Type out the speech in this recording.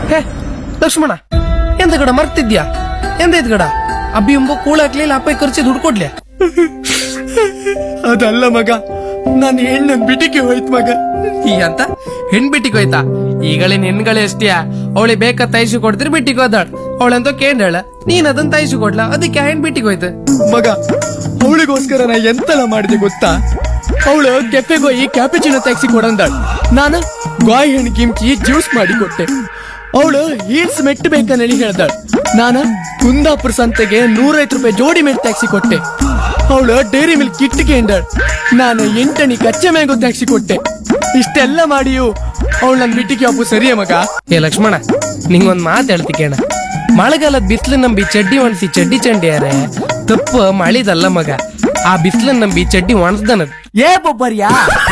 ಹೇ ಲಕ್ಷ್ಮಣ ಎಂತ ಕಡ ಮರ್ತಿದ್ಯಾ ಎಂದೈತ್ ಕಡ ಅಬ್ಬಿ ಎಂಬ ಕೂಳ ಹಾಕ್ಲಿಲ್ಲ ಅಪ್ಪ ಖರ್ಚಿ ದುಡ್ಡು ಕೊಡ್ಲೆ ಅದಲ್ಲ ಮಗ ನಾನು ಹೆಣ್ಣನ್ ಬಿಟಿಗೆ ಹೋಯ್ತು ಮಗ ಈ ಅಂತ ಹೆಣ್ ಬಿಟ್ಟಿಗೆ ಹೋಯ್ತಾ ಈಗಳಿನ ಹೆಣ್ಗಳೇ ಎಷ್ಟಿಯಾ ಅವಳಿ ಬೇಕಾ ತೈಸು ಕೊಡ್ತೀರಿ ಬಿಟ್ಟಿಗೆ ಹೋದಾಳ ಅವಳಂತ ಕೇಂದ್ರ ನೀನ್ ಅದನ್ನ ತೈಸು ಕೊಡ್ಲಾ ಅದಕ್ಕೆ ಹೆಣ್ ಬಿಟ್ಟಿಗೆ ಹೋಯ್ತು ಮಗ ಅವಳಿಗೋಸ್ಕರ ನಾ ಎಂತೆಲ್ಲ ಮಾಡಿದೆ ಗೊತ್ತಾ ಅವಳು ಕೆಫೆಗೆ ಹೋಗಿ ಕ್ಯಾಪಿಚಿನ ಟ್ಯಾಕ್ಸಿ ಕೊಡಂದಾಳ ನಾನು ಗಾಯ್ ಹಣ್ಣು ಕಿಮ್ಕಿ ಜ್ಯೂಸ್ ಮಾಡಿ ಕೊಟ್ಟೆ ಅವಳು ಹೀಲ್ಸ್ ಮೆಟ್ಟು ಬೇಕಂದೇಳಿ ಹೇಳ್ದಾಳ ನಾನ ಕುಂದಾಪುರ ಸಂತೆಗೆ ನೂರೈವತ್ತು ರೂಪಾಯಿ ಜೋಡಿ ಮೆಟ್ ಟ್ಯಾಕ್ಸಿ ಕೊಟ್ಟೆ ಅವಳು ಡೈರಿ ಮಿಲ್ಕ್ ಕಿಟ್ಟಿಗೆ ಎಂದಾಳ ನಾನು ಎಂಟಣಿ ಕಚ್ಚೆ ಮ್ಯಾಂಗೋ ಟ್ಯಾಕ್ಸಿ ಕೊಟ್ಟೆ ಇಷ್ಟೆಲ್ಲ ಮಾಡಿಯು ಅವಳು ನನ್ ಬಿಟ್ಟಿಗೆ ಅಪ್ಪು ಸರಿಯೇ ಮಗ ಏ ಲಕ್ಷ್ಮಣ ನಿಂಗೊಂದ್ ಮಾತು ಹೇಳ್ತಿ ಕೇಣ ಮಳೆಗಾಲದ ಬಿಸಿಲು ನಂಬಿ ಚಡ್ಡಿ ಒಣಸಿ ಚಡ್ಡಿ ಚಂಡಿಯಾರೆ ತಪ್ಪು ಮಳಿದಲ್ಲ ಮಗ ಆ ಬಿಸಿಲನ್ನ ನಂಬಿ ಚಡ್ಡಿ ಒಣಸ್ದನದ್ ಏ ಬೊಬ್ಬರ್ಯಾ